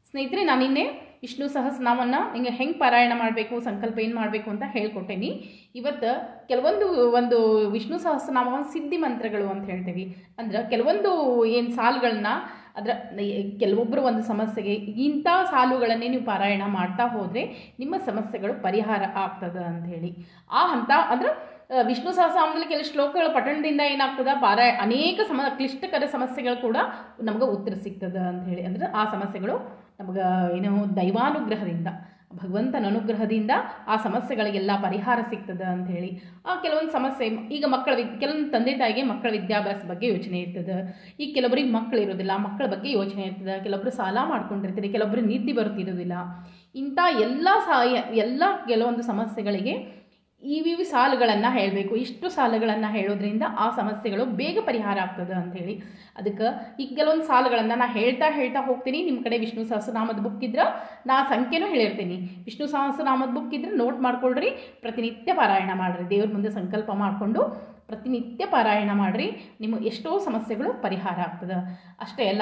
ಸ್ನೇಹಿತರೆ ನಾನು ನಿನ್ನೆ ವಿಷ್ಣು ಸಹಸ್ರನಾಮವನ್ನು ಹಿಂಗೆ ಹೆಂಗೆ ಪಾರಾಯಣ ಮಾಡಬೇಕು ಸಂಕಲ್ಪ ಏನು ಮಾಡಬೇಕು ಅಂತ ಹೇಳ್ಕೊಟ್ಟೇನಿ ಇವತ್ತು ಕೆಲವೊಂದು ಒಂದು ವಿಷ್ಣು ಸಹಸ್ರನಾಮವನ್ನು ಸಿದ್ಧಿ ಮಂತ್ರಗಳು ಅಂತ ಹೇಳ್ತೀವಿ ಅಂದ್ರೆ ಕೆಲವೊಂದು ಏನು ಸಾಲುಗಳನ್ನ ಅದರ ಕೆಲವೊಬ್ಬರು ಒಂದು ಸಮಸ್ಯೆಗೆ ಇಂಥ ಸಾಲುಗಳನ್ನೇ ನೀವು ಪಾರಾಯಣ ಮಾಡ್ತಾ ಹೋದರೆ ನಿಮ್ಮ ಸಮಸ್ಯೆಗಳು ಪರಿಹಾರ ಆಗ್ತದೆ ಅಂತ ಹೇಳಿ ಆ ಹಂತ ಅಂದ್ರೆ ಆ, ವಿಷ್ಣು ಸಹಸ್ರನಾಮದಲ್ಲಿ ಕೆಲವು ಶ್ಲೋಕಗಳ ಪಠಣದಿಂದ ಏನಾಗ್ತದ ಪಾರಾಯ ಅನೇಕ ಸಮ ಕ್ಲಿಷ್ಟಕರ ಸಮಸ್ಯೆಗಳು ಕೂಡ ನಮ್ಗೆ ಉತ್ತರ ಸಿಗ್ತದೆ ಅಂತ ಹೇಳಿ ಅಂದ್ರೆ ಆ ಸಮಸ್ಯೆಗಳು ನಮ್ಗೆ ಏನು ದೈವಾನುಗ್ರಹದಿಂದ ಭಗವಂತನ ಅನುಗ್ರಹದಿಂದ ಆ ಸಮಸ್ಯೆಗಳಿಗೆಲ್ಲ ಪರಿಹಾರ ಸಿಗ್ತದೆ ಅಂತ ಹೇಳಿ ಆ ಕೆಲವೊಂದು ಸಮಸ್ಯೆ ಈಗ ಮಕ್ಕಳ ವಿದ್ ಕೆಲವೊಂದು ತಂದೆ ತಾಯಿಗೆ ಮಕ್ಕಳ ವಿದ್ಯಾಭ್ಯಾಸ ಬಗ್ಗೆ ಯೋಚನೆ ಇರ್ತದೆ ಈಗ ಕೆಲವರಿಗೆ ಮಕ್ಕಳು ಇರೋದಿಲ್ಲ ಮಕ್ಕಳ ಬಗ್ಗೆ ಯೋಚನೆ ಇರ್ತದೆ ಕೆಲವೊಬ್ರು ಸಾಲ ಮಾಡ್ಕೊಂಡಿರ್ತಾರೆ ಕೆಲವೊಬ್ರು ನಿದ್ದೆ ಬರ್ತಿರೋದಿಲ್ಲ ಇಂಥ ಎಲ್ಲ ಸಹಾಯ ಎಲ್ಲ ಕೆಲವೊಂದು ಸಮಸ್ಯೆಗಳಿಗೆ ಇವಿವಿ ಸಾಲುಗಳನ್ನು ಹೇಳಬೇಕು ಇಷ್ಟು ಸಾಲುಗಳನ್ನು ಹೇಳೋದ್ರಿಂದ ಆ ಸಮಸ್ಯೆಗಳು ಬೇಗ ಪರಿಹಾರ ಆಗ್ತದೆ ಅಂಥೇಳಿ ಅದಕ್ಕೆ ಈಗ ಕೆಲವೊಂದು ಸಾಲುಗಳನ್ನು ನಾ ಹೇಳ್ತಾ ಹೇಳ್ತಾ ಹೋಗ್ತೀನಿ ನಿಮ್ಮ ಕಡೆ ವಿಷ್ಣು ಸಹಸ್ರನಾಮದ ಬುಕ್ ಇದ್ರೆ ನಾ ಸಂಖ್ಯೆನೂ ಹೇಳಿರ್ತೀನಿ ವಿಷ್ಣು ಸಹಸ್ರನಾಮದ ಬುಕ್ ಇದ್ರೆ ನೋಟ್ ಮಾಡ್ಕೊಳ್ರಿ ಪ್ರತಿನಿತ್ಯ ಪಾರಾಯಣ ಮಾಡಿರಿ ದೇವ್ರ ಮುಂದೆ ಸಂಕಲ್ಪ ಮಾಡಿಕೊಂಡು ಪ್ರತಿನಿತ್ಯ ಪಾರಾಯಣ ಮಾಡಿರಿ ನಿಮ್ಮ ಎಷ್ಟೋ ಸಮಸ್ಯೆಗಳು ಪರಿಹಾರ ಆಗ್ತದೆ ಅಷ್ಟೇ ಅಲ್ಲ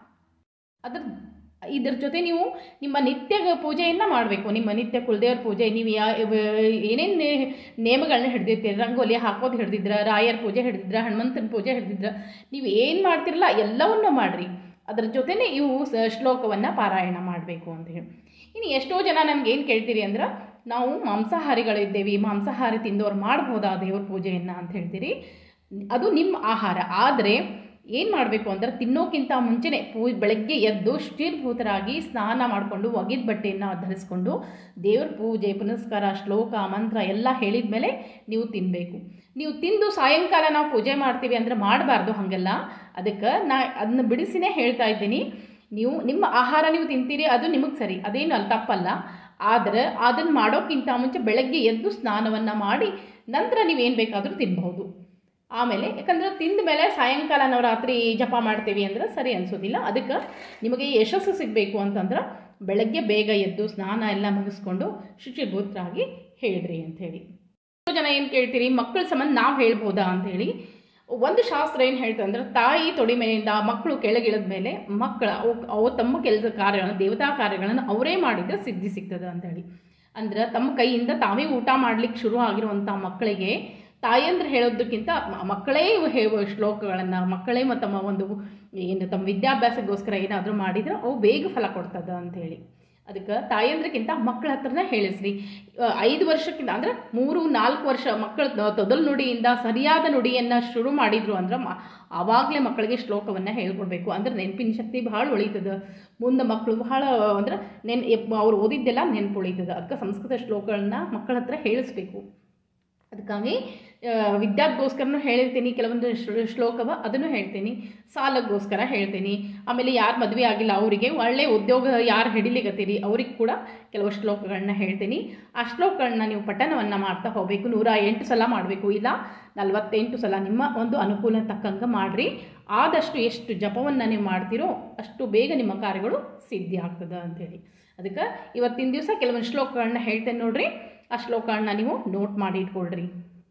ಅದ್ರ ಇದ್ರ ಜೊತೆ ನೀವು ನಿಮ್ಮ ನಿತ್ಯ ಪೂಜೆಯನ್ನು ಮಾಡಬೇಕು ನಿಮ್ಮ ನಿತ್ಯ ಕುಲದೇವ್ರ ಪೂಜೆ ನೀವು ಯಾ ಏನೇನು ನೇಮಗಳನ್ನ ಹಿಡ್ದಿರ್ತೀರಿ ರಂಗೋಲಿ ಹಾಕೋದು ಹಿಡ್ದಿದ್ರ ರಾಯರ ಪೂಜೆ ಹಿಡ್ದಿದ್ರ ಹನುಮಂತನ ಪೂಜೆ ಹಿಡ್ದಿದ್ರ ನೀವು ಏನು ಮಾಡ್ತಿರಲ್ಲ ಎಲ್ಲವನ್ನೂ ಮಾಡಿರಿ ಅದ್ರ ಜೊತೆನೇ ಇವು ಸ ಶ್ಲೋಕವನ್ನು ಪಾರಾಯಣ ಮಾಡಬೇಕು ಅಂತ ಹೇಳಿ ಇನ್ನು ಎಷ್ಟೋ ಜನ ನಮ್ಗೆ ಏನು ಕೇಳ್ತೀರಿ ಅಂದ್ರೆ ನಾವು ಮಾಂಸಾಹಾರಿಗಳಿದ್ದೇವೆ ಮಾಂಸಾಹಾರಿ ತಿಂದವ್ರು ಮಾಡ್ಬೋದಾ ದೇವ್ರ ಪೂಜೆಯನ್ನು ಅಂತ ಹೇಳ್ತೀರಿ ಅದು ನಿಮ್ಮ ಆಹಾರ ಆದರೆ ಏನು ಮಾಡಬೇಕು ಅಂದ್ರೆ ತಿನ್ನೋಕ್ಕಿಂತ ಮುಂಚೆನೇ ಪೂ ಬೆಳಗ್ಗೆ ಎದ್ದು ಶುಚಿರ್ಭೂತರಾಗಿ ಸ್ನಾನ ಮಾಡಿಕೊಂಡು ಒಗಿದ ಬಟ್ಟೆಯನ್ನು ಧರಿಸ್ಕೊಂಡು ದೇವ್ರ ಪೂಜೆ ಪುನಸ್ಕಾರ ಶ್ಲೋಕ ಮಂತ್ರ ಎಲ್ಲ ಹೇಳಿದ ಮೇಲೆ ನೀವು ತಿನ್ನಬೇಕು ನೀವು ತಿಂದು ಸಾಯಂಕಾಲ ನಾವು ಪೂಜೆ ಮಾಡ್ತೀವಿ ಅಂದರೆ ಮಾಡಬಾರ್ದು ಹಾಗೆಲ್ಲ ಅದಕ್ಕೆ ನಾ ಅದನ್ನ ಬಿಡಿಸಿನೇ ಹೇಳ್ತಾ ಇದ್ದೀನಿ ನೀವು ನಿಮ್ಮ ಆಹಾರ ನೀವು ತಿಂತೀರಿ ಅದು ನಿಮಗೆ ಸರಿ ಅದೇನು ಅಲ್ಲಿ ತಪ್ಪಲ್ಲ ಆದರೆ ಅದನ್ನು ಮಾಡೋಕ್ಕಿಂತ ಮುಂಚೆ ಬೆಳಗ್ಗೆ ಎದ್ದು ಸ್ನಾನವನ್ನು ಮಾಡಿ ನಂತರ ನೀವೇನು ಬೇಕಾದರೂ ತಿನ್ಬಹುದು ಆಮೇಲೆ ಯಾಕಂದ್ರೆ ತಿಂದ ಮೇಲೆ ಸಾಯಂಕಾಲ ನಾವು ರಾತ್ರಿ ಜಪ ಮಾಡ್ತೀವಿ ಅಂದ್ರೆ ಸರಿ ಅನಿಸೋದಿಲ್ಲ ಅದಕ್ಕೆ ನಿಮಗೆ ಯಶಸ್ಸು ಸಿಗಬೇಕು ಅಂತಂದ್ರೆ ಬೆಳಗ್ಗೆ ಬೇಗ ಎದ್ದು ಸ್ನಾನ ಎಲ್ಲ ಮುಗಿಸ್ಕೊಂಡು ಶುಚಿಭೂತರಾಗಿ ಹೇಳ್ರಿ ಅಂಥೇಳಿ ಎಷ್ಟೋ ಜನ ಏನು ಕೇಳ್ತೀರಿ ಮಕ್ಕಳ ಸಂಬಂಧ ನಾವು ಹೇಳ್ಬೋದಾ ಅಂಥೇಳಿ ಒಂದು ಶಾಸ್ತ್ರ ಏನು ಹೇಳ್ತದೆ ಅಂದ್ರೆ ತಾಯಿ ತೊಡಿ ಮೇಲಿಂದ ಮಕ್ಕಳು ಕೆಳಗಿಳಿದ ಮೇಲೆ ಮಕ್ಕಳ ಅವು ಅವು ತಮ್ಮ ಕೆಲಸ ಕಾರ್ಯಗಳನ್ನು ದೇವತಾ ಕಾರ್ಯಗಳನ್ನು ಅವರೇ ಮಾಡಿದರೆ ಸಿದ್ಧಿ ಸಿಗ್ತದೆ ಅಂತೇಳಿ ಅಂದ್ರೆ ತಮ್ಮ ಕೈಯಿಂದ ತಾವೇ ಊಟ ಮಾಡ್ಲಿಕ್ಕೆ ಶುರು ಆಗಿರುವಂಥ ಮಕ್ಕಳಿಗೆ ತಾಯಂದ್ರೆ ಹೇಳೋದಕ್ಕಿಂತ ಮ- ಮಕ್ಕಳೇ ಹೇಳುವ ಶ್ಲೋಕಗಳನ್ನು ಮಕ್ಕಳೇ ಮ- ತಮ್ಮ ಒಂದು ಏನು ತಮ್ಮ ವಿದ್ಯಾಭ್ಯಾಸಕ್ಕೋಸ್ಕರ ಏನಾದರೂ ಮಾಡಿದ್ರೆ ಅವು ಬೇಗ ಫಲ ಕೊಡ್ತದ ಅಂಥೇಳಿ ಅದಕ್ಕೆ ತಾಯಂದ್ರಕ್ಕಿಂತ ಮಕ್ಕಳ ಹತ್ರನೇ ಹೇಳಿಸ್ರಿ ಅಹ್, ಐದು ವರ್ಷಕ್ಕಿಂತ ಅಂದ್ರೆ ಮೂರು ನಾಲ್ಕು ವರ್ಷ ಮಕ್ಕಳ ತೊದಲು ನುಡಿಯಿಂದ ಸರಿಯಾದ ನುಡಿಯನ್ನು ಶುರು ಮಾಡಿದ್ರು ಅಂದ್ರೆ ಮ ಆವಾಗಲೇ ಮಕ್ಕಳಿಗೆ ಶ್ಲೋಕವನ್ನು ಹೇಳ್ಕೊಡ್ಬೇಕು ಅಂದ್ರೆ ನೆನಪಿನ ಶಕ್ತಿ ಭಾಳ ಉಳಿತದೆ ಮುಂದೆ ಮಕ್ಕಳು ಭಾಳ ಅಂದ್ರೆ ನೆನ್ ಎಪ್- ಅವ್ರು ಓದಿದ್ದೆಲ್ಲ ನೆನಪು ಉಳಿತದೆ ಅದಕ್ಕೆ ಸಂಸ್ಕೃತ ಶ್ಲೋಕಗಳನ್ನ ಮಕ್ಕಳ ಹತ್ರ ಹೇಳಿಸ್ಬೇಕು ಅದಕ್ಕಾಗಿ ಆ, ವಿದ್ಯಾಗೋಸ್ಕರನೂ ಹೇಳ್ತೀನಿ ಕೆಲವೊಂದು ಶ್ಲೋ- ಶ್ಲೋಕವ ಅದನ್ನು ಹೇಳ್ತೀನಿ ಸಾಲಕ್ಕೋಸ್ಕರ ಹೇಳ್ತೀನಿ ಆಮೇಲೆ ಯಾರು ಮದುವೆ ಆಗಿಲ್ಲ ಅವರಿಗೆ ಒಳ್ಳೆ ಉದ್ಯೋಗ ಯಾರು ಹಿಡಿಲಿಗತ್ತೀರಿ ಅವ್ರಿಗೆ ಕೂಡ ಕೆಲವು ಶ್ಲೋಕಗಳನ್ನ ಹೇಳ್ತೀನಿ ಆ ಶ್ಲೋಕಗಳನ್ನ ನೀವು ಪಠನವನ್ನು ಮಾಡ್ತಾ ಹೋಗಬೇಕು ನೂರ ಎಂಟು ಸಲ ಮಾಡಬೇಕು ಇಲ್ಲ ನಲವತ್ತೆಂಟು ಸಲ ನಿಮ್ಮ ಒಂದು ಅನುಕೂಲ ತಕ್ಕಂಗೆ ಮಾಡಿರಿ ಆದಷ್ಟು ಎಷ್ಟು ಜಪವನ್ನು ನೀವು ಮಾಡ್ತೀರೋ ಅಷ್ಟು ಬೇಗ ನಿಮ್ಮ ಕಾರ್ಯಗಳು ಸಿದ್ಧಿ ಆಗ್ತದೆ ಅಂಥೇಳಿ ಅದಕ್ಕೆ ಇವತ್ತಿನ ದಿವಸ ಕೆಲವೊಂದು ಶ್ಲೋಕಗಳನ್ನ ಹೇಳ್ತೇನೆ ನೋಡ್ರಿ ಆ ಶ್ಲೋಕಗಳನ್ನ ನೀವು ನೋಟ್ ಮಾಡಿ ಇಟ್ಕೊಳ್ರಿ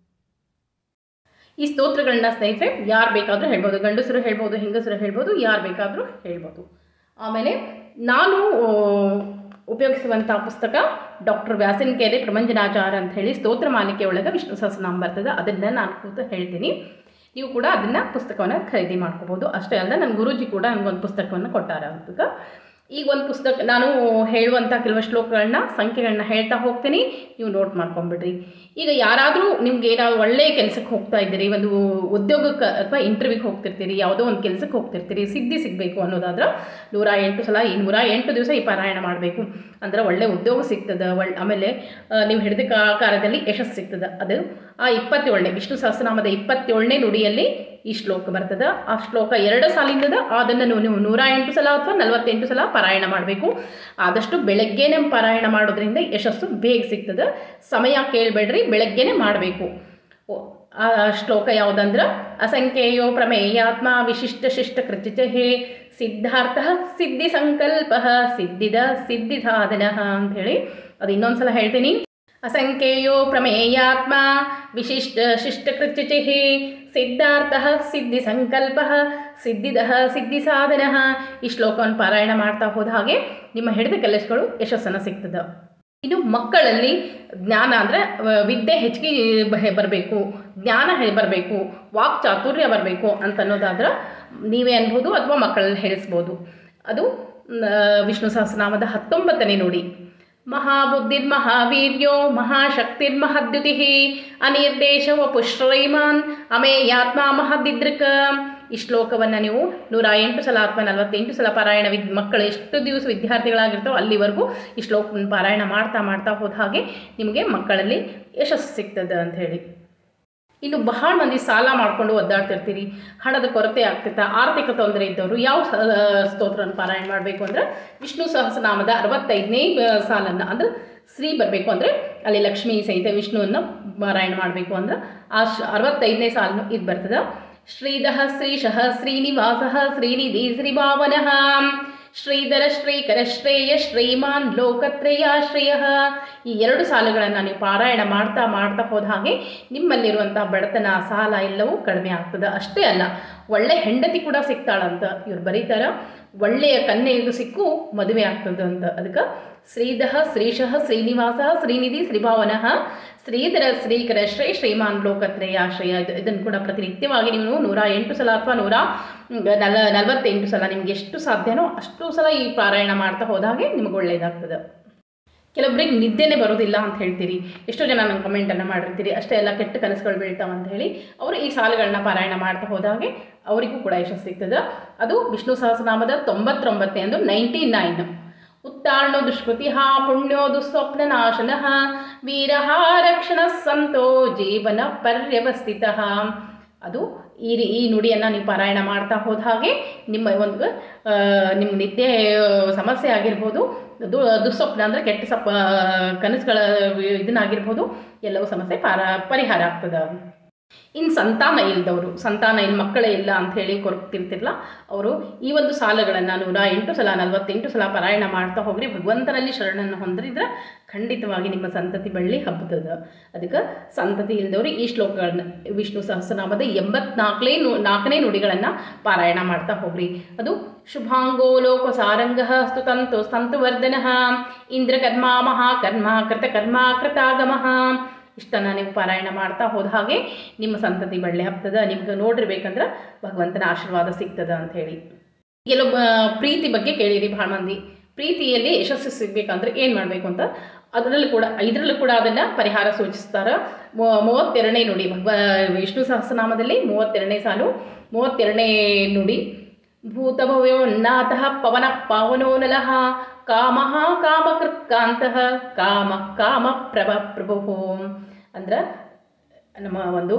ಈ ಸ್ತೋತ್ರಗಳನ್ನ ಸ್ನೇಹಿತರೆ ಯಾರು ಬೇಕಾದರೂ ಹೇಳ್ಬೋದು ಗಂಡಸರು ಹೇಳ್ಬೋದು ಹೆಂಗಸರು ಹೇಳ್ಬೋದು ಯಾರು ಬೇಕಾದರೂ ಹೇಳ್ಬೋದು ಆಮೇಲೆ ನಾನು ಆ, ಉಪಯೋಗಿಸುವಂಥ ಪುಸ್ತಕ ಡಾಕ್ಟರ್ ವ್ಯಾಸನಕೆರೆ ಪ್ರಮಂಜನಾಚಾರ ಅಂತ ಹೇಳಿ ಸ್ತೋತ್ರ ಮಾಲಿಕೆ ಒಳಗೆ ವಿಷ್ಣು ಸಹಸ್ರನಾಮ ಬರ್ತದೆ ಅದನ್ನು ನಾನು ಕೂತು ಹೇಳ್ತೀನಿ ನೀವು ಕೂಡ ಅದನ್ನು ಪುಸ್ತಕವನ್ನು ಖರೀದಿ ಮಾಡ್ಕೋಬೋದು ಅಷ್ಟೇ ಅಲ್ಲದೆ ನನ್ನ ಗುರೂಜಿ ಕೂಡ ನನಗೊಂದು ಪುಸ್ತಕವನ್ನು ಕೊಟ್ಟಾರ ಅದಕ್ಕೆ ಈಗ ಒಂದು ಪುಸ್ತಕ ನಾನು ಹೇಳುವಂಥ ಕೆಲವು ಶ್ಲೋಕಗಳನ್ನ ಸಂಖ್ಯೆಗಳನ್ನ ಹೇಳ್ತಾ ಹೋಗ್ತೀನಿ ನೀವು ನೋಟ್ ಮಾಡ್ಕೊಂಬಿಡ್ರಿ ಈಗ ಯಾರಾದರೂ ನಿಮ್ಗೆ ಏನಾದ್ರು ಒಳ್ಳೆಯ ಕೆಲಸಕ್ಕೆ ಹೋಗ್ತಾ ಇದ್ದೀರಿ ಒಂದು ಉದ್ಯೋಗಕ್ಕೆ ಅಥವಾ ಇಂಟರ್ವ್ಯೂಗೆ ಹೋಗ್ತಿರ್ತೀರಿ ಯಾವುದೋ ಒಂದು ಕೆಲಸಕ್ಕೆ ಹೋಗ್ತಿರ್ತೀರಿ ಸಿದ್ಧಿ ಸಿಗಬೇಕು ಅನ್ನೋದಾದ್ರೆ ನೂರ ಎಂಟು ಸಲ ಈ ನೂರ ಎಂಟು ದಿವಸ ಈ ಪಾರಾಯಣ ಮಾಡಬೇಕು ಅಂದ್ರೆ ಒಳ್ಳೆ ಉದ್ಯೋಗ ಸಿಗ್ತದೆ ಒಳ್ಳೆ ಆಮೇಲೆ ಆ, ನೀವು ಹಿಡಿದ ಕಾ- ಕಾರ್ಯದಲ್ಲಿ ಯಶಸ್ಸು ಸಿಗ್ತದೆ ಅದು ಆ ಇಪ್ಪತ್ತೇಳನೇ ವಿಷ್ಣು ಸಹಸ್ರನಾಮದ ಇಪ್ಪತ್ತೇಳನೇ ನುಡಿಯಲ್ಲಿ ಈ ಶ್ಲೋಕ ಬರ್ತದೆ ಆ ಶ್ಲೋಕ ಎರಡು ಸಾಲಿಂದದ ಅದನ್ನು ನೀವು- ನೀವು ನೂರ ಎಂಟು ಸಲ ಅಥವಾ ನಲವತ್ತೆಂಟು ಸಲ ಪಾರಾಯಣ ಮಾಡಬೇಕು ಆದಷ್ಟು ಬೆಳಗ್ಗೆನೇ ಪಾರಾಯಣ ಮಾಡೋದ್ರಿಂದ ಯಶಸ್ಸು ಬೇಗ ಸಿಗ್ತದೆ ಸಮಯ ಕೇಳಬೇಡ್ರಿ ಬೆಳಗ್ಗೆನೇ ಮಾಡಬೇಕು ಆ ಶ್ಲೋಕ ಯಾವುದಂದ್ರೆ ಅಸಂಖ್ಯೇಯೋ ಪ್ರಮೇಯಾತ್ಮ ವಿಶಿಷ್ಟ ಶಿಷ್ಟ ಕೃತ್ಯ ಹೇ ಸಿದ್ಧಾರ್ಥ ಸಿದ್ಧಿ ಸಂಕಲ್ಪ ಸಿದ್ಧಿದ ಸಿದ್ಧಿಸಾಧನ ಅಂಥೇಳಿ ಅದು ಇನ್ನೊಂದು ಸಲ ಹೇಳ್ತೀನಿ ಅಸಂಖ್ಯೇಯೋ ಪ್ರಮೇಯಾತ್ಮ ವಿಶಿಷ್ಟ ಶಿಷ್ಟಕೃತ್ಯುಚಿಃ ಸಿದ್ಧಾರ್ಥ ಸಿದ್ಧಿ ಸಂಕಲ್ಪ ಸಿದ್ಧಿದಃ ಸಿದ್ಧಿ ಸಾಧನ ಈ ಶ್ಲೋಕವನ್ನು ಪಾರಾಯಣ ಮಾಡ್ತಾ ಹೋದ ಹಾಗೆ ನಿಮ್ಮ ಹಿಡಿದ ಕೆಲಸಗಳು ಯಶಸ್ಸನ್ನು ಸಿಗ್ತದೆ ಇನ್ನು ಮಕ್ಕಳಲ್ಲಿ ಜ್ಞಾನ ಅಂದರೆ ವಿದ್ಯೆ ಹೆಚ್ಚಿಗೆ ಬರಬೇಕು ಜ್ಞಾನ ಬರಬೇಕು ವಾಕ್ ಚಾತುರ್ಯ ಬರಬೇಕು ಅಂತ ಅನ್ನೋದಾದ್ರೆ ನೀವೇ ಅನ್ಬೋದು ಅಥವಾ ಮಕ್ಕಳಲ್ಲಿ ಹೇಳಿಸ್ಬೋದು ಅದು ವಿಷ್ಣು ಸಹಸ್ರನಾಮದ ಹತ್ತೊಂಬತ್ತನೇ ನೋಡಿ ಮಹಾಬುದ್ಧಿರ್ಮಹಾವೀರ್ಯೋ ಮಹಾಶಕ್ತಿರ್ಮಹದ್ಯುತಿ ಅನಿರ್ದೇಶ ವಪುಶ್ರೈಮಾನ್ ಅಮೇಯಾತ್ಮ ಮಹದಿದೃಕ ಈ ಶ್ಲೋಕವನ್ನು ನೀವು ನೂರ ಎಂಟು ಸಲ ಅಥವಾ ನಲವತ್ತೆಂಟು ಸಲ ಪಾರಾಯಣ ವಿದ್ ಮಕ್ಕಳು ಎಷ್ಟು ದಿವಸ ವಿದ್ಯಾರ್ಥಿಗಳಾಗಿರ್ತಾವೋ ಅಲ್ಲಿವರೆಗೂ ಈ ಶ್ಲೋಕವನ್ನು ಪಾರಾಯಣ ಮಾಡ್ತಾ ಮಾಡ್ತಾ ಹೋದ ಹಾಗೆ ನಿಮಗೆ ಮಕ್ಕಳಲ್ಲಿ ಯಶಸ್ಸು ಸಿಗ್ತದೆ ಅಂತ ಹೇಳಿ ಇನ್ನು ಬಹಳ ಮಂದಿ ಸಾಲ ಮಾಡಿಕೊಂಡು ಒದ್ದಾಡ್ತಿರ್ತೀರಿ ಹಣದ ಕೊರತೆ ಆಗ್ತಿತ್ತ ಆರ್ಥಿಕ ತೊಂದರೆ ಇದ್ದವರು ಯಾವ ಸ್ತೋತ್ರನ ಪಾರಾಯಣ ಮಾಡಬೇಕು ಅಂದರೆ ವಿಷ್ಣು ಸಹಸ್ರನಾಮದ ಅರವತ್ತೈದನೇ ಸಾಲನ್ನು ಅಂದ್ರೆ ಶ್ರೀ ಬರಬೇಕು ಅಂದರೆ ಅಲ್ಲಿ ಲಕ್ಷ್ಮೀ ಸಹಿತ ವಿಷ್ಣುವನ್ನು ಪಾರಾಯಣ ಮಾಡಬೇಕು ಅಂದ್ರೆ ಆ ಶ ಅರವತ್ತೈದನೇ ಸಾಲನ್ನು ಇದು ಬರ್ತದೆ ಶ್ರೀಧಃ ಶ್ರೀಶಃ ಶ್ರೀನಿವಾಸಃ ಶ್ರೀನಿಧಿ ಶ್ರೀಭಾವನಃ ಶ್ರೀಧರ ಶ್ರೀಕರ ಶ್ರೇಯ ಶ್ರೀಮಾನ್ ಲೋಕತ್ರಯಾಶ್ರಯ ಈ ಎರಡು ಸಾಲುಗಳನ್ನು ನೀವು ಪಾರಾಯಣ ಮಾಡ್ತಾ ಮಾಡ್ತಾ ಹೋದ ಹಾಗೆ ನಿಮ್ಮಲ್ಲಿರುವಂಥ ಬಡತನ ಸಾಲ ಎಲ್ಲವೂ ಕಡಿಮೆ ಆಗ್ತದೆ ಅಷ್ಟೇ ಅಲ್ಲ ಒಳ್ಳೆ ಹೆಂಡತಿ ಕೂಡ ಸಿಗ್ತಾಳಂತ ಇವ್ರು ಬರೀತಾರ ಒಳ್ಳೆಯ ಕನ್ಯೆಗೂ ಸಿಕ್ಕು ಮದುವೆ ಆಗ್ತದೆ ಅಂತ ಅದಕ್ಕೆ ಶ್ರೀಧಃ ಶ್ರೀಶಃ ಶ್ರೀನಿವಾಸ ಶ್ರೀನಿಧಿ ಶ್ರೀಭಾವನಃ ಶ್ರೀಧರ ಶ್ರೀಕರ ಶ್ರೀ ಶ್ರೀಮಾನ್ ಲೋಕತ್ರಯಾಶ್ರಯ ಇದು ಇದನ್ನು ಕೂಡ ಪ್ರತಿನಿತ್ಯವಾಗಿ ನೀವು ನೂರ ಎಂಟು ಸಲ ಅಥವಾ ನೂರ ನಲ ನಲವತ್ತೆಂಟು ಸಲ ನಿಮ್ಗೆ ಎಷ್ಟು ಸಾಧ್ಯನೋ ಅಷ್ಟು ಸಲ ಈ ಪಾರಾಯಣ ಮಾಡ್ತಾ ಹೋದಾಗೆ ನಿಮಗೆ ಒಳ್ಳೆಯದಾಗ್ತದೆ ಕೆಲವೊಬ್ಬರಿಗೆ ನಿದ್ದೆನೇ ಬರೋದಿಲ್ಲ ಅಂತ ಹೇಳ್ತೀರಿ ಎಷ್ಟೋ ಜನ ನಂಗೆ ಕಮೆಂಟನ್ನು ಮಾಡಿರ್ತೀರಿ ಅಷ್ಟೇ ಎಲ್ಲ ಕೆಟ್ಟ ಕನಸುಗಳು ಬೀಳ್ತಾವ ಅಂತ ಹೇಳಿ ಅವರು ಈ ಸಾಲುಗಳನ್ನ ಪಾರಾಯಣ ಮಾಡ್ತಾ ಹೋದಾಗೆ ಅವರಿಗೂ ಕೂಡ ಯಶಸ್ಸು ಸಿಗ್ತದೆ ಅದು ವಿಷ್ಣು ಸಹಸ್ರನಾಮದ ತೊಂಬತ್ತೊಂಬತ್ತನೇ ಅಂದು ನೈಂಟಿ ನೈನ್ ಉತ್ತಾರ್ಣೋ ದುಷ್ಕೃತಿ ಪುಣ್ಯೋ ದುಸ್ವಪ್ನ ನಾಶನ ವೀರ ರಕ್ಷಣ ಸಂತೋ ಜೀವನ ಪರ್ಯವಸ್ಥಿತ ಅದು ಈ ರೀ ಈ ನುಡಿಯನ್ನು ನೀವು ಪಾರಾಯಣ ಮಾಡ್ತಾ ಹೋದ ಹಾಗೆ ನಿಮ್ಮ ಒಂದು ನಿಮ್ಮ ನಿದ್ದೆ ಸಮಸ್ಯೆ ಆಗಿರ್ಬೋದು ದು ದುಸ್ವಪ್ನ ಅಂದರೆ ಕೆಟ್ಟ ಸಪ್ ಕನಸುಗಳ ಇದನ್ನಾಗಿರ್ಬೋದು ಎಲ್ಲವೂ ಸಮಸ್ಯೆ ಪಾರ ಪರಿಹಾರ ಆಗ್ತದೆ ಇನ್ನು ಸಂತಾನ ಇಲ್ಲದವರು ಸಂತಾನ ಇಲ್ಲಿ ಮಕ್ಕಳೇ ಇಲ್ಲ ಅಂತ ಹೇಳಿ ಕೊರಗ್ತಿರ್ತಿರಲ್ಲ ಅವರು ಈ ಒಂದು ಸಾಲಗಳನ್ನು ನೂರ ಎಂಟು ಸಲ ನಲವತ್ತೆಂಟು ಸಲ ಪಾರಾಯಣ ಮಾಡ್ತಾ ಹೋಗ್ರಿ ಭಗವಂತನಲ್ಲಿ ಶರಣನ್ನು ಹೊಂದಿದ್ರೆ ಖಂಡಿತವಾಗಿ ನಿಮ್ಮ ಸಂತತಿ ಬಳ್ಳಿ ಹಬ್ಬದ ಅದಕ್ಕೆ ಸಂತತಿ ಇಲ್ಲದವರು ಈ ಶ್ಲೋಕಗಳನ್ನ ವಿಷ್ಣು ಸಹಸ್ರನಾಮದ ಎಂಬತ್ನಾಲ್ಕನೇ ನು ನಾಲ್ಕನೇ ನುಡಿಗಳನ್ನು ಪಾರಾಯಣ ಮಾಡ್ತಾ ಹೋಗ್ರಿ ಅದು ಶುಭಾಂಗೋ ಲೋಕ ಸಾರಂಗ ಸ್ತುತಂತು ಸ್ತಂತುವರ್ಧನ ಇಂದ್ರಕರ್ಮ ಮಹಾಕರ್ಮ ಕೃತಕರ್ಮ ಕೃತಾಗಮಃ ಇಷ್ಟನ್ನು ನೀವು ಪಾರಾಯಣ ಮಾಡ್ತಾ ಹೋದ ಹಾಗೆ ನಿಮ್ಮ ಸಂತತಿ ಬಳ್ಳಿ ಹಬ್ತದ ನಿಮ್ಗೆ ನೋಡಿರ್ಬೇಕಂದ್ರೆ ಭಗವಂತನ ಆಶೀರ್ವಾದ ಸಿಗ್ತದ ಅಂತ ಹೇಳಿ ಕೆಲವು ಪ್ರೀತಿ ಬಗ್ಗೆ ಕೇಳಿರಿ ಭಾಳ ಮಂದಿ ಪ್ರೀತಿಯಲ್ಲಿ ಯಶಸ್ಸು ಸಿಗಬೇಕಂದ್ರೆ ಏನು ಮಾಡಬೇಕು ಅಂತ ಅದರಲ್ಲೂ ಕೂಡ ಇದರಲ್ಲೂ ಕೂಡ ಅದನ್ನು ಪರಿಹಾರ ಸೂಚಿಸ್ತಾರೆ ಮೂವತ್ತೆರಡನೇ ನುಡಿ ಭಗವ ವಿಷ್ಣು ಸಹಸ್ರನಾಮದಲ್ಲಿ ಮೂವತ್ತೆರಡನೇ ಸಾಲು ಮೂವತ್ತೆರಡನೇ ನುಡಿ ಭೂತಭವ್ಯೋನ್ನಾಥಃ ಪವನ ಪಾವನೋ ನಲಃ ಕಾಮಃ ಕಾಮಕೃತ್ಕಾಂತಃ ಕಾಮ ಕಾಮ ಪ್ರಭ ಪ್ರಭು ಅಂದ್ರೆ ನಮ್ಮ ಒಂದು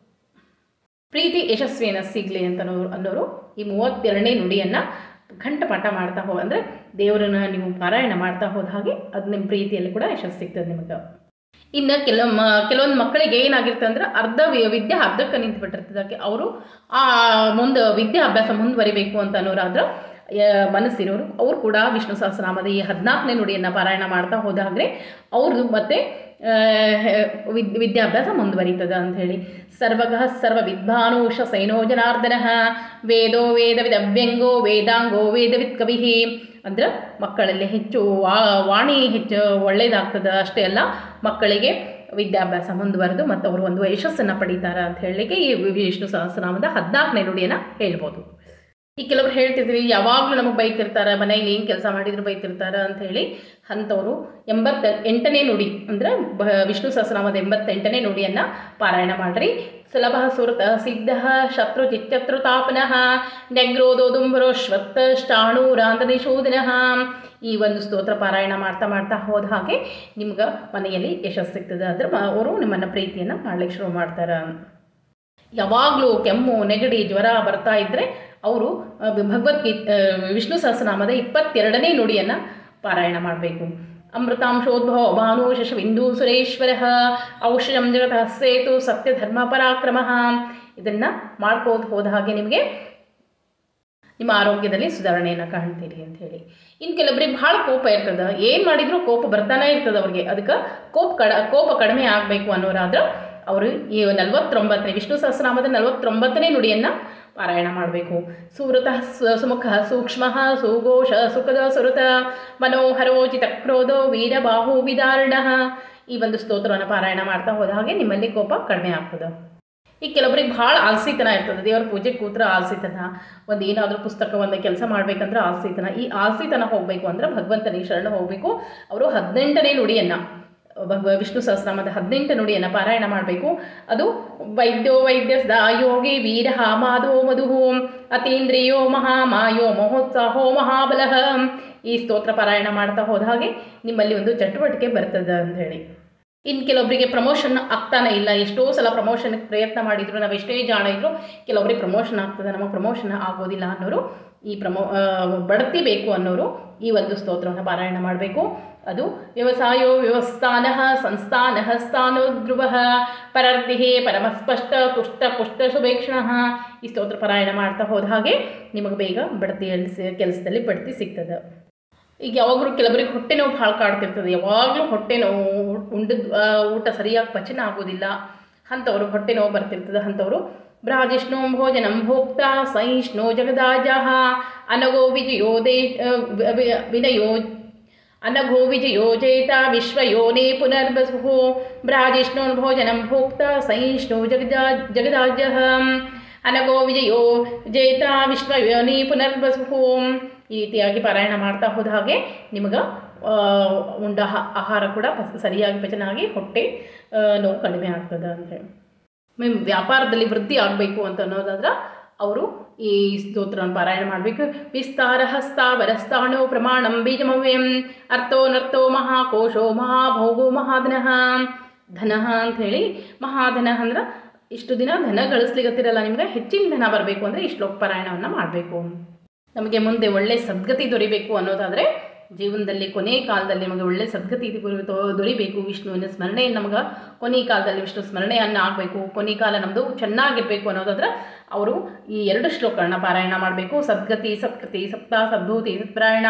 ಪ್ರೀತಿ ಯಶಸ್ವಿಯನ್ನು ಸಿಗಲಿ ಅಂತ ಅನ್ನೋರು ಈ ಮೂವತ್ತೆರಡನೇ ನುಡಿಯನ್ನು ಕಂಠಪಾಠ ಮಾಡ್ತಾ ಹೋ ಅಂದರೆ ದೇವರನ್ನ ನೀವು ಪಾರಾಯಣ ಮಾಡ್ತಾ ಹೋದ ಹಾಗೆ ಅದು ನಿಮ್ಮ ಪ್ರೀತಿಯಲ್ಲಿ ಕೂಡ ಯಶಸ್ಸು ಸಿಗ್ತದೆ ನಿಮಗೆ ಇನ್ನು ಕೆಲವು ಕೆಲವೊಂದು ಮಕ್ಕಳಿಗೆ ಏನಾಗಿರ್ತದೆ ಅಂದ್ರೆ ಅರ್ಧ ವಿ- ವಿದ್ಯೆ ಅರ್ಧಕ್ಕೆ ನಿಂತು ಬಿಟ್ಟಿರ್ತದೆ ಅವರು ಆ ಮುಂದೆ ವಿದ್ಯಾಭ್ಯಾಸ ಮುಂದುವರಿಬೇಕು ಅಂತ ಅನ್ನೋರಾದ್ರೆ ಯ- ಮನಸ್ಸಿರೋರು ಅವ್ರು ಕೂಡ ವಿಷ್ಣು ಸಹಸ್ರನಾಮದ ಈ ಹದಿನಾಲ್ಕನೇ ನುಡಿಯನ್ನು ಪಾರಾಯಣ ಮಾಡ್ತಾ ಹೋದಾದ್ರೆ ಅವ್ರದ್ದು ಮತ್ತೆ ಆ, ವಿದ್ ವಿದ್ಯಾಭ್ಯಾಸ ಮುಂದುವರಿತದ ಅಂಥೇಳಿ ಸರ್ವಗಃ ಸರ್ವ ವಿದ್ವಾನೂಷ ಸೈನೋ ಜನಾರ್ದನ ವೇದೋ ವೇದ ವಿದವ್ಯಂಗೋ ವೇದಾಂಗೋ ವೇದವಿತ್ ಕವಿ ಅಂದ್ರೆ ಮಕ್ಕಳಲ್ಲಿ ಹೆಚ್ಚು ವಾ ವಾಣಿ ಹೆಚ್ಚು ಒಳ್ಳೆಯದಾಗ್ತದೆ ಅಷ್ಟೇ ಅಲ್ಲ ಮಕ್ಕಳಿಗೆ ವಿದ್ಯಾಭ್ಯಾಸ ಮುಂದುವರೆದು ಮತ್ತು ಅವರು ಒಂದು ಯಶಸ್ಸನ್ನು ಪಡೀತಾರೆ ಅಂತ ಹೇಳಲಿಕ್ಕೆ ಈ ವಿಷ್ಣು ಸಹಸ್ರನಾಮದ ಹದಿನಾಲ್ಕನೇ ನುಡಿಯನ್ನು ಹೇಳ್ಬೋದು ಈ ಕೆಲವರು ಹೇಳ್ತಿದ್ರಿ ಯಾವಾಗಲೂ ನಮಗೆ ಬೈತಿರ್ತಾರೆ ಮನೆಯಲ್ಲಿ ಏನು ಕೆಲಸ ಮಾಡಿದ್ರು ಬೈತಿರ್ತಾರೆ ಅಂತ ಹೇಳಿ ಅಂಥವ್ರು ಎಂಬತ್ತ ಎಂಟನೇ ನುಡಿ ಅಂದರೆ ಬ ವಿಷ್ಣು ಸಹಸ್ರನಾಮದ ಎಂಬತ್ತೆಂಟನೇ ನುಡಿಯನ್ನು ಪಾರಾಯಣ ಮಾಡ್ರಿ ಸುಲಭ ಸುರತ ಸಿದ್ಧ ಶತ್ರು ಚಿಚ್ಚತ್ರು ತಾಪನಃ ನೆಗ್ರೋದೋ ದುಂಬರೋ ಶ್ವತ್ತ ಷ್ಟಾಣೂರಾಂತ ನಿಶೋಧನಃ ಈ ಒಂದು ಸ್ತೋತ್ರ ಪಾರಾಯಣ ಮಾಡ್ತಾ ಮಾಡ್ತಾ ಹೋದ ಹಾಗೆ ನಿಮ್ಗೆ ಮನೆಯಲ್ಲಿ ಯಶಸ್ಸು ಸಿಗ್ತದೆ ಅಂದ್ರೆ ಮ- ಅವರು ನಿಮ್ಮನ್ನು ಪ್ರೀತಿಯನ್ನು ಮಾಡ್ಲಿಕ್ಕೆ ಶುರು ಮಾಡ್ತಾರೆ ಯಾವಾಗಲೂ ಕೆಮ್ಮು ನೆಗಡಿ ಜ್ವರ ಬರ್ತಾ ಇದ್ದರೆ ಅವರು ಭಗವದ್ಗೀತೆ ವಿಷ್ಣು ಸಹಸ್ರನಾಮದ ಇಪ್ಪತ್ತೆರಡನೇ ನುಡಿಯನ್ನು ಪಾರಾಯಣ ಮಾಡಬೇಕು ಅಮೃತಾಂಶೋದ್ಭವ ಭಾನು ಶಶವಿಂದು ಸುರೇಶ್ವರ ಔಷಧಂ ಜಗತಃ ಸೇತು ಸತ್ಯ ಧರ್ಮ ಪರಾಕ್ರಮ ಇದನ್ನು ಮಾಡ್ಕೋದು ಹೋದ ಹಾಗೆ ನಿಮಗೆ ನಿಮ್ಮ ಆರೋಗ್ಯದಲ್ಲಿ ಸುಧಾರಣೆಯನ್ನು ಕಾಣ್ತೀರಿ ಅಂತ ಹೇಳಿ ಇನ್ನು ಕೆಲವರಿಗೆ ಭಾಳ ಕೋಪ ಇರ್ತದೆ ಏನು ಮಾಡಿದರೂ ಕೋಪ ಬರ್ತಾನೆ ಇರ್ತದೆ ಅವ್ರಿಗೆ ಅದಕ್ಕೆ ಕೋಪ ಕಡ ಕೋಪ ಕಡಿಮೆ ಆಗಬೇಕು ಅನ್ನೋರಾದ್ರೆ ಅವರು ಈ ನಲವತ್ತೊಂಬತ್ತನೇ ವಿಷ್ಣು ಸಹಸ್ರನಾಮದ ನಲವತ್ತೊಂಬತ್ತನೇ ನುಡಿಯನ್ನು ಪಾರಾಯಣ ಮಾಡಬೇಕು ಸುವೃತ ಸುಮುಖ ಸೂಕ್ಷ್ಮ ಸುಘೋಷ ಸುಖದ ಸುರತ ಮನೋಹರೋಚಿತ ಕ್ರೋಧೋ ವೀರಬಾಹು ವಿದಾರಣ ಈ ಒಂದು ಸ್ತೋತ್ರವನ್ನು ಪಾರಾಯಣ ಮಾಡ್ತಾ ಹೋದ ಹಾಗೆ ನಿಮ್ಮಲ್ಲಿ ಕೋಪ ಕಡಿಮೆ ಆಗ್ತದೆ ಈ ಕೆಲವರಿಗೆ ಭಾಳ ಆಲ್ಸಿತನ ಇರ್ತದೆ ದೇವರ ಪೂಜೆ ಕೂತ್ರ ಆಲ್ಸಿತನ ಒಂದು ಏನಾದರೂ ಪುಸ್ತಕ ಒಂದು ಕೆಲಸ ಮಾಡಬೇಕಂದ್ರೆ ಆಲ್ಸಿತನ ಈ ಆಲ್ಸಿತನ ಹೋಗಬೇಕು ಅಂದ್ರೆ ಭಗವಂತನಿಗೆ ಶರಣ ಹೋಗಬೇಕು ಅವರು ಹದಿನೆಂಟನೇ ನುಡಿಯನ್ನು ಭಗವ ವಿಷ್ಣು ಸಹಸ್ರನಾಮದ ಹದಿನೆಂಟು ನುಡಿಯನ್ನು ಪಾರಾಯಣ ಮಾಡಬೇಕು ಅದು ವೈದ್ಯೋ ವೈದ್ಯ ಸದಾ ಯೋಗಿ ವೀರ ಮಾಧೋ ಮಧು ಅತೀಂದ್ರಿಯೋ ಮಹಾಮಾಯೋ ಮಹೋತ್ಸಾಹೋ ಮಹಾಬಲಃ ಈ ಸ್ತೋತ್ರ ಪಾರಾಯಣ ಮಾಡ್ತಾ ಹೋದ ಹಾಗೆ ನಿಮ್ಮಲ್ಲಿ ಒಂದು ಚಟುವಟಿಕೆ ಬರ್ತದೆ ಅಂತ ಹೇಳಿ ಇನ್ನು ಕೆಲವೊಬ್ಬರಿಗೆ ಪ್ರಮೋಷನ್ ಆಗ್ತಾನೆ ಇಲ್ಲ ಎಷ್ಟೋ ಸಲ ಪ್ರಮೋಷನ್ಗೆ ಪ್ರಯತ್ನ ಮಾಡಿದ್ರು ನಾವು ಎಷ್ಟೇ ಜಾಣ ಇದ್ದರೂ ಕೆಲವೊಬ್ಬರಿಗೆ ಪ್ರಮೋಷನ್ ಆಗ್ತದೆ ನಮಗೆ ಪ್ರಮೋಷನ್ ಆಗೋದಿಲ್ಲ ಅನ್ನೋರು ಈ ಪ್ರಮೋ ಆ, ಬಡ್ತಿ ಬೇಕು ಅನ್ನೋರು ಈ ಒಂದು ಸ್ತೋತ್ರವನ್ನು ಪಾರಾಯಣ ಮಾಡಬೇಕು ಅದು ವ್ಯವಸಾಯೋ ವ್ಯವಸ್ಥಾನ ಸಂಸ್ಥಾನ ಸ್ಥಾನೋ ಧ್ರುವ ಪರರ್ದಿಹೇ ಪರಮಸ್ಪಷ್ಟ ತುಷ್ಟ ಪುಷ್ಟ ಶುಭೇಕ್ಷಣ ಈ ಸ್ತೋತ್ರ ಪಾರಾಯಣ ಮಾಡ್ತಾ ಹೋದ ಹಾಗೆ ನಿಮಗೆ ಬೇಗ ಬಡ್ತಿಯಲ್ಲಿ ಕೆಲಸದಲ್ಲಿ ಬಡ್ತಿ ಸಿಗ್ತದೆ ಈಗ ಯಾವಾಗಲೂ ಕೆಲವರಿಗೆ ಹೊಟ್ಟೆ ನೋವು ಭಾಳ ಕಾಡ್ತಿರ್ತದೆ ಯಾವಾಗಲೂ ಹೊಟ್ಟೆ ನೋವು ಉಂಡದ ಊಟ ಸರಿಯಾಗಿ ಪಚನ ಆಗೋದಿಲ್ಲ ಅಂಥವ್ರು ಹೊಟ್ಟೆ ನೋವು ಬರ್ತಿರ್ತದೆ ಅಂಥವ್ರು ಬ್ರಾಜಿಷ್ಣು ಭೋಜನಂ ಭೋಕ್ತ ಸಹಿಷ್ಣು ಜಗದಾಜಃ ಅನಗೋ ವಿಜಯೋ ದೇ ವಿ- ವಿನಯೋ ಅನಘೋ ವಿಜಯೋ ಜೇತ ವಿಶ್ವಯೋನೇ ಪುನರ್ಬಸು ಬ್ರಾಜಿಷ್ಣು ಭೋಜನಂ ಭೋಕ್ತ ಸಹಿಷ್ಣು ಜಗದಾ ಜಗದಾಜಃ ಅನಗೋ ವಿಜಯೋ ಜೇತ ವಿಶ್ವಯೋನಿ ಪುನರ್ಬಸು ಈ ರೀತಿಯಾಗಿ ಪಾರಾಯಣ ಮಾಡ್ತಾ ಹೋದ ಹಾಗೆ ನಿಮಗೆ ಉಂಡ ಆಹಾ- ಆಹಾರ ಕೂಡ ಪಸ್- ಸರಿಯಾಗಿ ಪಚನ ಆಗಿ ಹೊಟ್ಟೆ ಆ, ನೋವು ಕಡಿಮೆ ಆಗ್ತದೆ ಅಂತೇಳಿ ಮೇಮ್ ವ್ಯಾಪಾರದಲ್ಲಿ ವೃದ್ಧಿ ಆಗಬೇಕು ಅಂತ ಅನ್ನೋದಾದ್ರೆ ಅವರು ಈ ಸ್ತೋತ್ರವನ್ನು ಪಾರಾಯಣ ಮಾಡಬೇಕು ವಿಸ್ತಾರ ಹಸ್ತಾವರಸ್ತಾಣೋ ಪ್ರಮಾಣಂ ಬೀಜಮವ್ಯಂ ಅರ್ಥೋ ನರ್ಥೋ ಮಹಾಕೋಶೋ ಮಹಾಭೋಗೋ ಮಹಾಧನಃ ಧನಃ ಅಂಥೇಳಿ ಮಹಾಧನ ಅಂದ್ರೆ ಇಷ್ಟು ದಿನ ಧನ ಗಳಿಸ್ಲಿಗತ್ತಿರಲ್ಲ ನಿಮ್ಗೆ ಹೆಚ್ಚಿನ ಧನ ಬರಬೇಕು ಅಂದರೆ ಈ ಶ್ಲೋಕ ಪಾರಾಯಣವನ್ನು ಮಾಡಬೇಕು ನಮಗೆ ಮುಂದೆ ಒಳ್ಳೆ ಸದ್ಗತಿ ದೊರಿಬೇಕು ಅನ್ನೋದಾದರೆ ಜೀವನದಲ್ಲಿ ಕೊನೆ ಕಾಲದಲ್ಲಿ ನಮಗೆ ಒಳ್ಳೆ ಸದ್ಗತಿ ದೊರಿ- ದೊ- ದೊರಿಬೇಕು ವಿಷ್ಣುವಿನ ಸ್ಮರಣೆಯನ್ನು ನಮಗೆ ಕೊನೆ ಕಾಲದಲ್ಲಿ ವಿಷ್ಣು ಸ್ಮರಣೆಯನ್ನು ಆಗಬೇಕು ಕೊನೆ ಕಾಲ ನಮ್ಮದು ಚೆನ್ನಾಗಿರಬೇಕು ಅನ್ನೋದಾದ್ರೆ ಅವರು ಈ ಎರಡು ಶ್ಲೋಕಗಳನ್ನ ಪಾರಾಯಣ ಮಾಡಬೇಕು ಸದ್ಗತಿ ಸತ್ಕೃತಿ ಸಪ್ತ ಸದ್ಭೂತಿ ಸತ್ಪ್ರಾಯಣ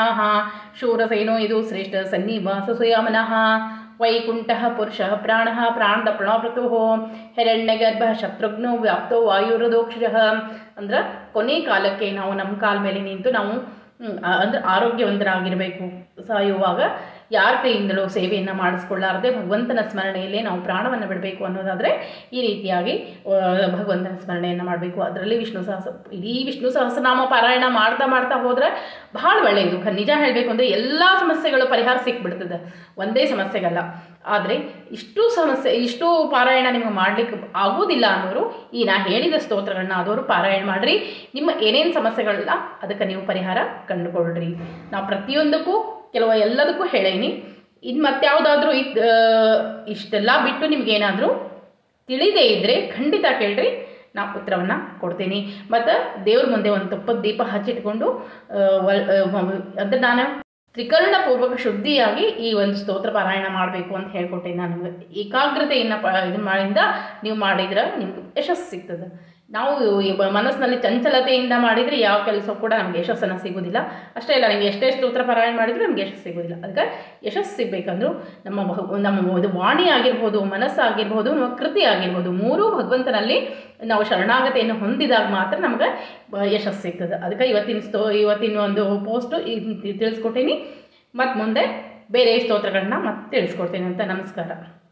ಶೂರಸೇನೋ ಇದು ಶ್ರೇಷ್ಠ ಸನ್ನಿವಾಸ ಸುಯಾಮನಃ ವೈಕುಂಠ ಪುರುಷ ಪ್ರಾಣ ಪ್ರಾಣದ ಪ್ರಣವೃತು ಹಿರಣ್ಯಗರ್ಭ ಶತ್ರುಘ್ನೋ ವ್ಯಾಪ್ತೋ ವಾಯುರದೋಕ್ಷರ ಅಂದ್ರೆ ಕೊನೆ ಕಾಲಕ್ಕೆ ನಾವು ನಮ್ಮ ಕಾಲ ಮೇಲೆ ನಿಂತು ನಾವು ಹ್ಮ್, ಆ- ಅಂದ್ರೆ ಆರೋಗ್ಯವಂತರಾಗಿರಬೇಕು ಸಾಯುವಾಗ ಯಾರ ಕೈಯಿಂದಲೂ ಸೇವೆಯನ್ನು ಮಾಡಿಸ್ಕೊಳ್ಳಾರದೆ ಭಗವಂತನ ಸ್ಮರಣೆಯಲ್ಲೇ ನಾವು ಪ್ರಾಣವನ್ನು ಬಿಡಬೇಕು ಅನ್ನೋದಾದರೆ ಈ ರೀತಿಯಾಗಿ ಆ, ಭಗವಂತನ ಸ್ಮರಣೆಯನ್ನು ಮಾಡಬೇಕು ಅದರಲ್ಲಿ ವಿಷ್ಣು ಸಹಸ್ರ ಇಡೀ ವಿಷ್ಣು ಸಹಸ್ರನಾಮ ಪಾರಾಯಣ ಮಾಡ್ತಾ ಮಾಡ್ತಾ ಹೋದರೆ ಭಾಳ ಒಳ್ಳೆಯದು ಕ- ನಿಜ ಹೇಳಬೇಕು ಅಂದರೆ ಎಲ್ಲ ಸಮಸ್ಯೆಗಳು ಪರಿಹಾರ ಸಿಕ್ಬಿಡ್ತದೆ ಒಂದೇ ಸಮಸ್ಯೆಗಲ್ಲ ಆದರೆ ಇಷ್ಟು ಸಮಸ್ಯೆ ಇಷ್ಟು ಪಾರಾಯಣ ನಿಮಗೆ ಮಾಡಲಿಕ್ಕೆ ಆಗೋದಿಲ್ಲ ಅನ್ನೋರು ಈ ನಾ ಹೇಳಿದ ಸ್ತೋತ್ರಗಳನ್ನ ಆದವರು ಪಾರಾಯಣ ಮಾಡಿರಿ ನಿಮ್ಮ ಏನೇನು ಸಮಸ್ಯೆಗಳಲ್ಲ ಅದಕ್ಕೆ ನೀವು ಪರಿಹಾರ ಕಂಡುಕೊಳ್ಳ್ರಿ ನಾವು ಪ್ರತಿಯೊಂದಕ್ಕೂ ಕೆಲವು ಎಲ್ಲದಕ್ಕೂ ಹೇಳೀನಿ ಇನ್ನು ಮತ್ಯಾವುದಾದ್ರೂ ಇದು ಇಷ್ಟೆಲ್ಲ ಬಿಟ್ಟು ನಿಮಗೇನಾದರೂ ತಿಳಿದೇ ಇದ್ದರೆ ಖಂಡಿತ ಕೇಳ್ರಿ ನಾ ಉತ್ತರವನ್ನು ಕೊಡ್ತೀನಿ ಮತ್ತು ದೇವ್ರ ಮುಂದೆ ಒಂದು ತುಪ್ಪದ ದೀಪ ಹಚ್ಚಿಟ್ಕೊಂಡು ಆ, ಒಲ್- ಆ, ಮ- ಅಂದರೆ ನಾನು ತ್ರಿಕರಣಪೂರ್ವಕ ಶುದ್ಧಿಯಾಗಿ ಈ ಒಂದು ಸ್ತೋತ್ರ ಪಾರಾಯಣ ಮಾಡಬೇಕು ಅಂತ ಹೇಳ್ಕೊಟ್ಟೆ ನಾನು ನಿಮ್ಗೆ ಏಕಾಗ್ರತೆಯನ್ನು ಪ ಇದು ಮಾಡಿಂದ ನೀವು ಮಾಡಿದ್ರೆ ನಿಮ್ಗೆ ಯಶಸ್ಸು ಸಿಗ್ತದೆ ನಾವು ಈ ಬ- ಮನಸ್ಸಿನಲ್ಲಿ ಚಂಚಲತೆಯಿಂದ ಮಾಡಿದರೆ ಯಾವ ಕೆಲಸ ಕೂಡ ನಮಗೆ ಯಶಸ್ಸನ್ನು ಸಿಗೋದಿಲ್ಲ ಅಷ್ಟೇ ಇಲ್ಲ ನಿಮಗೆ ಎಷ್ಟೇ ಸ್ತೋತ್ರ ಪಾರಾಯಣ ಮಾಡಿದರೂ ನಮಗೆ ಯಶಸ್ಸು ಸಿಗೋದಿಲ್ಲ ಅದಕ್ಕೆ ಯಶಸ್ಸು ಸಿಗಬೇಕಂದ್ರೂ ನಮ್ಮ ಭಗ ನಮ್ಮ ಇದು ವಾಣಿ ಆಗಿರ್ಬೋದು ಮನಸ್ಸಾಗಿರ್ಬೋದು ನಮ್ಮ ಕೃತಿ ಆಗಿರ್ಬೋದು ಮೂರೂ ಭಗವಂತನಲ್ಲಿ ನಾವು ಶರಣಾಗತೆಯನ್ನು ಹೊಂದಿದಾಗ ಮಾತ್ರ ನಮಗೆ ಬ- ಯಶಸ್ಸು ಸಿಗ್ತದೆ ಅದಕ್ಕೆ ಇವತ್ತಿನ ಸ್ತೋ ಇವತ್ತಿನ ಒಂದು ಪೋಸ್ಟು ತಿಳಿಸ್ಕೊಟ್ಟೀನಿ ಮತ್ತು ಮುಂದೆ ಬೇರೆ ಸ್ತೋತ್ರಗಳನ್ನ ಮತ್ತೆ ತಿಳಿಸ್ಕೊಡ್ತೀನಿ ಅಂತ ನಮಸ್ಕಾರ